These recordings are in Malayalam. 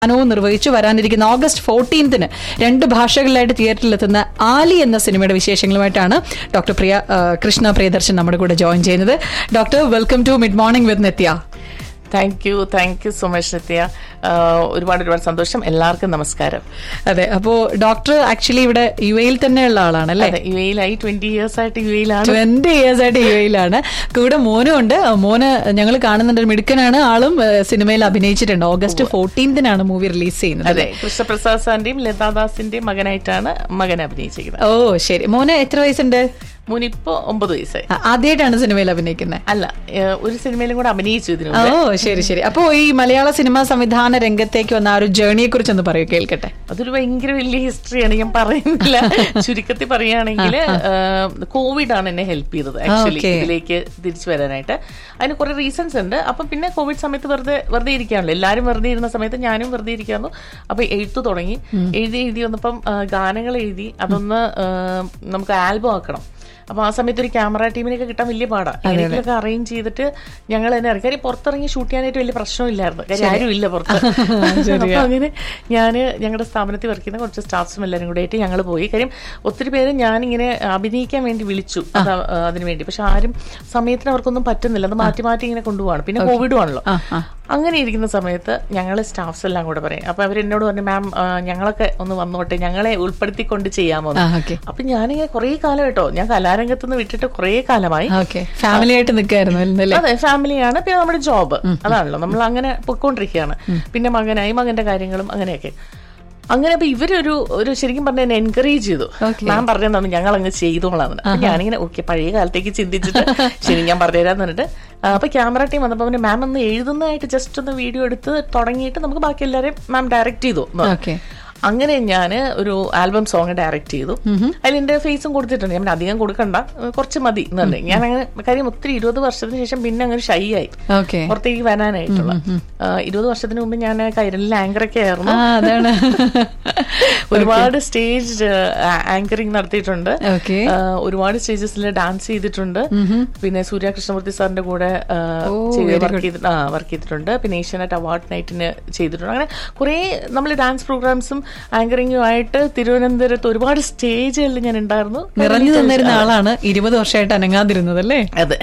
ഗാനവും നിർവഹിച്ചു വരാനിരിക്കുന്ന ഓഗസ്റ്റ് ഫോർട്ടീൻത്തിന് രണ്ട് ഭാഷകളിലായിട്ട് തിയേറ്ററിലെത്തുന്ന ആലി എന്ന സിനിമയുടെ വിശേഷങ്ങളുമായിട്ടാണ് ഡോക്ടർ പ്രിയ ആ, കൃഷ്ണ പ്രിയദർശൻ നമ്മുടെ കൂടെ ജോയിൻ ചെയ്യുന്നത് doctor welcome to mid morning with Nithya thank you thank you so much Nithya ah ഒരുപാട് ഒരുപാട് സന്തോഷം എല്ലാവർക്കും നമസ്കാരം അതെ അപ്പോ ഡോക്ടർ ആക്ച്വലി ഇവിടെ യു എയിൽ തന്നെയുള്ള ആളാണ് അല്ലേ അതെ യു എയിലായി ട്വന്റി ഇയേഴ്സ് ആയിട്ട് യു എയിലാണ് ട്വന്റി ഇയേഴ്സ് ആയിട്ട് യു എയിലാണ് കൂടെ മോനും ഉണ്ട് മോന് ഞങ്ങൾ കാണുന്നുണ്ട് ഒരു മിടുക്കനാണ് ആളും ആ, സിനിമയിൽ അഭിനയിച്ചിട്ടുണ്ട് ഓഗസ്റ്റ് ഫോർട്ടീൻത്തിനാണ് മൂവി റിലീസ് ചെയ്യുന്നത് അതെ കൃഷ്ണപ്രസാദ് സാറിന്റെയും ലതാദാസിന്റെയും മകനായിട്ടാണ് മകൻ അഭിനയിച്ചിരിക്കുന്നത് ഓ ശരി മോന് എത്ര വയസ്സുണ്ട് മുനിപ്പോ ഒമ്പത് വയസ്സായി ആ, ആദ്യമായിട്ടാണ് സിനിമയിൽ അഭിനയിക്കുന്നത് അല്ല ഏഹ് ഒരു സിനിമയിലും കൂടെ അഭിനയിച്ചു ഇതിനു ഓ മുമ്പ് ശരി ശരി അപ്പോ ഈ മലയാള സിനിമാ സംവിധാന രംഗത്തേക്ക് വന്ന ആ ഒരു ജേർണിയെ കുറിച്ച് ഒന്ന് പറയൂ കേൾക്കട്ടെ അതൊരു ഭയങ്കര വലിയ ഹിസ്റ്ററിയാണ് ഞാൻ പറയുന്നില്ല ചുരുക്കത്തിൽ പറയുകയാണെങ്കിൽ കോവിഡ് ആണ് എന്നെ ഹെൽപ്പ് ചെയ്തത് ആക്ച്വലി okay. ഇതിലേക്ക് തിരിച്ചു വരാനായിട്ട് അതിന് കുറെ റീസൺസ് ഉണ്ട് അപ്പം പിന്നെ കോവിഡ് സമയത്ത് വെറുതെ വെറുതെ ഇരിക്കാണല്ലോ എല്ലാവരും വെറുതെ ഇരുന്ന സമയത്ത് ഞാനും വെറുതെ ഇരിക്കാന്നു അപ്പൊ എഴുത്ത് തുടങ്ങി എഴുതി എഴുതി വന്നപ്പം ആ, ഗാനങ്ങൾ എഴുതി അതൊന്ന് ആ, നമുക്ക് ആൽബം ആക്കണം അപ്പൊ ആ സമയത്ത് ഒരു ക്യാമറ ടീമിനൊക്കെ കിട്ടാൻ വലിയ പാടാ എങ്ങനെയൊക്കെ അറേഞ്ച് ചെയ്തിട്ട് ഞങ്ങൾ തന്നെ ഇറങ്ങി കാര്യം പുറത്തിറങ്ങി ഷൂട്ട് ചെയ്യാനായിട്ട് വലിയ പ്രശ്നമില്ലായിരുന്നു കാര്യം ആരും ഇല്ല പുറത്ത് അപ്പൊ അങ്ങനെ ഞാൻ ഞങ്ങളുടെ സ്ഥാപനത്തിൽ വർക്ക് ചെയ്യുന്ന കുറച്ച് സ്റ്റാഫ്സും എല്ലാവരും കൂടെ ആയിട്ട് ഞങ്ങൾ പോയി കാര്യം ഒത്തിരി പേര് ഞാനിങ്ങനെ അഭിനയിക്കാൻ വേണ്ടി വിളിച്ചു അത് അതിനു വേണ്ടി പക്ഷെ ആരും സമയത്തിന് അവർക്കൊന്നും പറ്റുന്നില്ല അത് മാറ്റി മാറ്റി ഇങ്ങനെ കൊണ്ടുപോവാണ് പിന്നെ കോവിഡും ആണല്ലോ അങ്ങനെ ഇരിക്കുന്ന സമയത്ത് ഞങ്ങൾ സ്റ്റാഫ്സ് എല്ലാം കൂടെ പറയും അപ്പൊ അവർ എന്നോട് പറഞ്ഞു മാം ഞങ്ങളൊക്കെ ഒന്ന് വന്നോട്ടെ ഞങ്ങളെ ഉൾപ്പെടുത്തിക്കൊണ്ട് ചെയ്യാമോ ആ ഓക്കെ അപ്പൊ ഞാനിങ്ങനെ കുറേ കാലം കേട്ടോ ഞാൻ കലാരംഗത്ത് നിന്ന് വിട്ടിട്ട് കുറേ കാലമായി ഓക്കെ ഫാമിലി ആയിട്ട് നിൽക്കായിരുന്നു അല്ലേ അതെ ഫാമിലിയാണ് പിന്നെ നമ്മുടെ ജോബ് അതാണല്ലോ നമ്മൾ അങ്ങനെ പൊയ്ക്കൊണ്ടിരിക്കുകയാണ് പിന്നെ മകനായി മകന്റെ കാര്യങ്ങളും അങ്ങനെയൊക്കെ അങ്ങനെ അപ്പൊ ഇവരൊരു ഒരു ശരിക്കും പറഞ്ഞ എന്നെ എൻകറേജ് ചെയ്തു Okay. ഞാൻ പറഞ്ഞതാണ് ഞങ്ങൾ അങ്ങ് ചെയ്തോളാം അപ്പൊ ഞാനിങ്ങനെ ഓക്കെ പഴയ കാലത്തേക്ക് ചിന്തിച്ചിട്ട് ശരി ഞാൻ പറഞ്ഞുതരാന്ന് പറഞ്ഞിട്ട് ആ, അപ്പൊ ക്യാമറ ടീം വന്നപ്പോ പിന്നെ മാം ഒന്ന് എഴുതുന്നതായിട്ട് ജസ്റ്റ് ഒന്ന് വീഡിയോ എടുത്ത് തുടങ്ങിയിട്ട് നമുക്ക് ബാക്കി എല്ലാവരെയും മാം ഡയറക്റ്റ് ചെയ്തു എന്ന് പറഞ്ഞു. ഓക്കെ അങ്ങനെ ഞാൻ ഒരു ആൽബം സോങ് ഡയറക്റ്റ് ചെയ്തു അതിൽ എന്റെ ഫേസും കൊടുത്തിട്ടുണ്ട് ഞാൻ അധികം കൊടുക്കണ്ട ഏഹ് കുറച്ച് മതി എന്ന് പറഞ്ഞു ഞാൻ അങ്ങനെ കാര്യം ഒത്തിരി ഇരുപത് വർഷത്തിന് ശേഷം പിന്നെ അങ്ങനെ ഷൈ ആയി ഓക്കെ പുറത്തേക്ക് വരാനായിട്ടുള്ള ആ, ഇരുപത് വർഷത്തിന് മുമ്പ് ഞാൻ കൈരളിൽ ആങ്കറൊക്കെ ആയിരുന്നു ആ അതാണ് ഒരുപാട് സ്റ്റേജ് ആങ്കറിങ് നടത്തിയിട്ടുണ്ട് ഓക്കെ ആ, ഒരുപാട് സ്റ്റേജസിൽ ഡാൻസ് ചെയ്തിട്ടുണ്ട് പിന്നെ സൂര്യ കൃഷ്ണമൂർത്തി സാറിന്റെ കൂടെ വർക്ക് ചെയ്തിട്ട് ആ വർക്ക് ചെയ്തിട്ടുണ്ട് പിന്നെ ഏഷ്യാനെറ്റ് അവാർഡ് നൈറ്റിന് ചെയ്തിട്ടുണ്ട് അങ്ങനെ കുറെ നമ്മൾ ഡാൻസ് പ്രോഗ്രാംസും ആങ്കറിങ്ങും ആയിട്ട് തിരുവനന്തപുരത്ത് ഒരുപാട് സ്റ്റേജുകളിൽ ഞാൻ ഉണ്ടായിരുന്നു നിറഞ്ഞു തന്നിരുന്ന ആളാണ് ഇരുപത് വർഷമായിട്ട് അനങ്ങാതിരുന്നത് അല്ലേ അതെ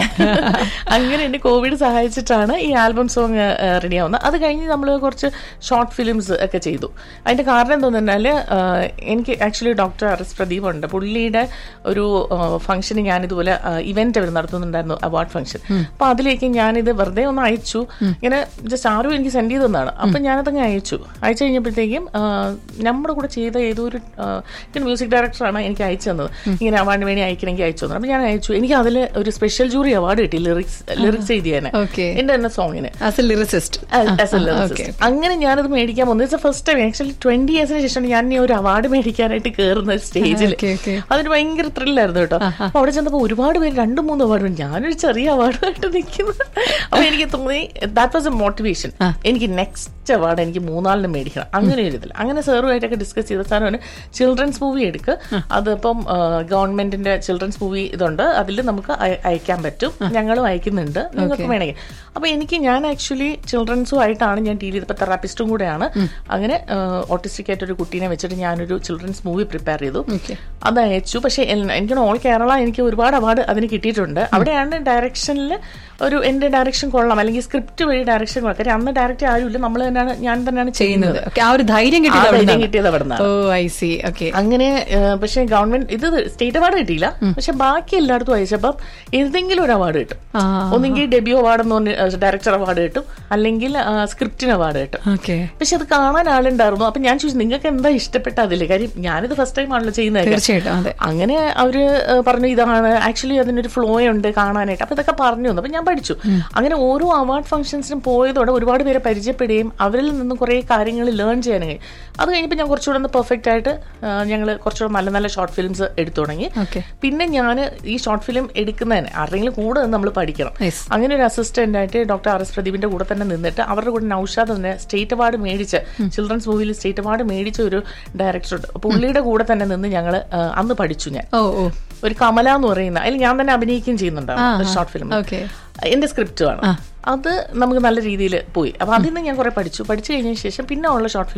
അങ്ങനെ എന്നെ കോവിഡ് സഹായിച്ചിട്ടാണ് ഈ ആൽബം സോങ് റെഡി ആവുന്നത് അത് കഴിഞ്ഞ് നമ്മൾ കുറച്ച് ഷോർട്ട് ഫിലിംസ് ഒക്കെ ചെയ്തു അതിന്റെ കാരണം എന്താന്ന് പറഞ്ഞാല് ആ, എനിക്ക് actually doctor R S Pradeep ഉണ്ട് പുള്ളിയുടെ ഒരു ഫംഗ്ഷന് ഞാൻ ഇതുപോലെ ഇവന്റ് അവർ നടത്തുന്നുണ്ടായിരുന്നു അവാർഡ് ഫംഗ്ഷൻ അപ്പൊ അതിലേക്ക് ഞാനിത് വെറുതെ ഒന്ന് അയച്ചു ഇങ്ങനെ ജസ്റ്റ് ആരും എനിക്ക് സെൻഡ് ചെയ്ത് തന്നാണ് അപ്പൊ ഞാനതങ്ങ് അയച്ചു അയച്ചു കഴിഞ്ഞപ്പോഴത്തേക്കും ആ, നമ്മുടെ കൂടെ ചെയ്ത ഏതോ ഒരു മ്യൂസിക് ഡയറക്ടറാണ് എനിക്ക് അയച്ചു തന്നത് ഇങ്ങനെ അവാർഡിന് വേണ്ടി അയക്കണമെങ്കിൽ അയച്ചു തന്നത് അപ്പൊ ഞാൻ അയച്ചു എനിക്ക് അതിൽ ഒരു സ്പെഷ്യൽ ജൂറി അവാർഡ് കിട്ടി ലിറിക്സ് ലിറിക്സ് എഴുതിയാനെ ഓക്കെ എന്റെ തന്നെ സോങ്ങിന് as a lyricist As a lyricist. അങ്ങനെ ഞാനത് മേടിക്കാൻ പോകുന്നത് ഫസ്റ്റ് ടൈം ആക്ച്വലി ട്വന്റി ഇയേഴ്സിന് ശേഷമാണ് ഞാൻ ഈ ഒരു അവാർഡ് മേടിക്കാനായിട്ട് കയറുന്ന സ്റ്റേജിൽ Okay, okay. അതിന് ഭയങ്കര ത്രില്ലായിരുന്നു കേട്ടോ അപ്പൊ അവിടെ ചെന്നപ്പോ ഒരുപാട് പേര് രണ്ടും മൂന്നും അവാർഡ് ഞാനൊരു ചെറിയ അവാർഡായിട്ട് നിൽക്കുന്നു അപ്പൊ എനിക്ക് തോന്നി ദാറ്റ് വാസ് എ മോട്ടിവേഷൻ എനിക്ക് നെക്സ്റ്റ് അവാർഡ് എനിക്ക് മൂന്നാളിന് മേടിക്കണം അങ്ങനെ ഒരു ഇതിൽ അങ്ങനെ സാറുമായിട്ടൊക്കെ ഡിസ്കസ് ചെയ്ത സാറാണ് ചിൽഡ്രൻസ് മൂവി എടുക്ക് അതിപ്പം ഗവൺമെന്റിന്റെ ചിൽഡ്രൻസ് മൂവി ഇതുണ്ട് അതിൽ നമുക്ക് അയ- അയക്കാൻ പറ്റും ഞങ്ങളും അയക്കുന്നുണ്ട് നിങ്ങൾക്ക് വേണമെങ്കിൽ അപ്പൊ എനിക്ക് ഞാൻ ആക്ച്വലി ചിൽഡ്രൻസും ആയിട്ടാണ് ഞാൻ ഡീൽ ചെയ്തപ്പോൾ തെറാപ്പിസ്റ്റും കൂടെയാണ് അങ്ങനെ ഓട്ടിസ്റ്റിക് ആയിട്ട് ഒരു കുട്ടീനെ വെച്ചിട്ട് ഞാനൊരു ചിൽഡ്രൻസ് മൂവി പ്രിപ്പയർ ചെയ്തു ഓക്കെ അത് അയച്ചു പക്ഷെ എനിക്ക് ഓൾ കേരള എനിക്ക് ഒരുപാട് അവാർഡ് അതിന് കിട്ടിയിട്ടുണ്ട് അവിടെയാണ് ഡയറക്ഷനിൽ ഒരു എന്റെ ഡയറക്ഷൻ കൊള്ളാം അല്ലെങ്കിൽ സ്ക്രിപ്റ്റ് വഴി ഡയറക്ഷൻ കൊള്ളാം കാര്യം അന്ന് ഡയറക്റ്റ് ആരുമില്ല നമ്മൾ തന്നെയാണ് ഞാൻ തന്നെയാണ് ചെയ്യുന്നത് ഓക്കെ ആ ഒരു ധൈര്യം ആ കിട്ടിയത് ധൈര്യം അവിടുന്നാണ്. കിട്ടിയത് അവിടെ ഓ ഐ സി ഓക്കെ അങ്ങനെ ഏഹ്, പക്ഷേ ഗവൺമെന്റ് ഇത് സ്റ്റേറ്റ് അവാർഡ് കിട്ടിയില്ല പക്ഷെ ബാക്കി എല്ലായിടത്തും അയച്ചപ്പം ഏതെങ്കിലും ഒരു അവാർഡ് കിട്ടും ആ ഒന്നെങ്കിൽ ഡെബ്യൂ അവാർഡ് എന്ന് പറഞ്ഞ് ഡയറക്ടർ അവാർഡ് കിട്ടും അല്ലെങ്കിൽ സ്ക്രിപ്റ്റിന് അവാർഡ് കിട്ടും ഓക്കെ പക്ഷെ അത് കാണാൻ ആളുണ്ടായിരുന്നു അപ്പൊ ഞാൻ ചോദിച്ചു നിങ്ങൾക്ക് എന്താ ഇഷ്ടപ്പെട്ട അതില് കാര്യം ഞാനിത് ഫസ്റ്റ് ടൈം ആണല്ലോ ചെയ്യുന്നത് തീർച്ചയായിട്ടും അതെ അങ്ങനെ അവര് ഏഹ്, പറഞ്ഞു ഇതാണ് ആക്ച്വലി അതിനൊരു ഫ്ലോ ഉണ്ട് കാണാനായിട്ട് അപ്പൊ ഇതൊക്കെ പറഞ്ഞു തന്നു അപ്പൊ ഞാൻ പഠിച്ചു അങ്ങനെ ഓരോ അവാർഡ് ഫംഗ്ഷൻസിനും പോയതോടെ ഒരുപാട് പേരെ പരിചയപ്പെടുകയും അവരിൽ നിന്ന് കുറെ കാര്യങ്ങൾ ലേൺ ചെയ്യാനായി അത് കഴിഞ്ഞപ്പോൾ ഞാൻ കുറച്ചുകൂടെ ഒന്ന് പെർഫെക്റ്റ് ആയിട്ട് ഞങ്ങൾ കുറച്ചുകൂടെ നല്ല നല്ല ഷോർട്ട് ഫിലിംസ് എടുത്തു തുടങ്ങി ഓക്കെ പിന്നെ ഞാൻ ഈ ഷോർട്ട് ഫിലിം എടുക്കുന്നതിന് ആരെങ്കിലും കൂടെ നിന്ന് നമ്മൾ പഠിക്കണം Yes. അങ്ങനെ ഒരു അസിസ്റ്റന്റ് ആയിട്ട് ഡോക്ടർ ആർ എസ് പ്രദീപിന്റെ കൂടെ തന്നെ നിന്നിട്ട് അവരുടെ കൂടെ നൌഷാദ് തന്നെ സ്റ്റേറ്റ് അവാർഡ് മേടിച്ച ചിൽഡ്രൻസ് മൂവിയിൽ സ്റ്റേറ്റ് അവാർഡ് മേടിച്ച ഒരു ഡയറക്ടർ ഉണ്ട് പുള്ളിയുടെ കൂടെ തന്നെ നിന്ന് ഞങ്ങൾ അന്ന് പഠിച്ചു ഞാൻ ഓ ഓ ഒരു കമല എന്ന് പറയുന്ന അതിൽ ഞാൻ തന്നെ അഭിനയിക്കുകയും ചെയ്യുന്നുണ്ടാവും ഷോർട്ട് ഫിലിം ഓക്കെ എന്റെ സ്ക്രിപ്റ്റ് ആണ് അത് നമുക്ക് നല്ല രീതിയിൽ പോയി അപ്പൊ അതിൽ നിന്ന് ഞാൻ കുറെ പഠിച്ചു പഠിച്ചു കഴിഞ്ഞതിന് ശേഷം പിന്നെ ഉള്ള ഷോർട്ട്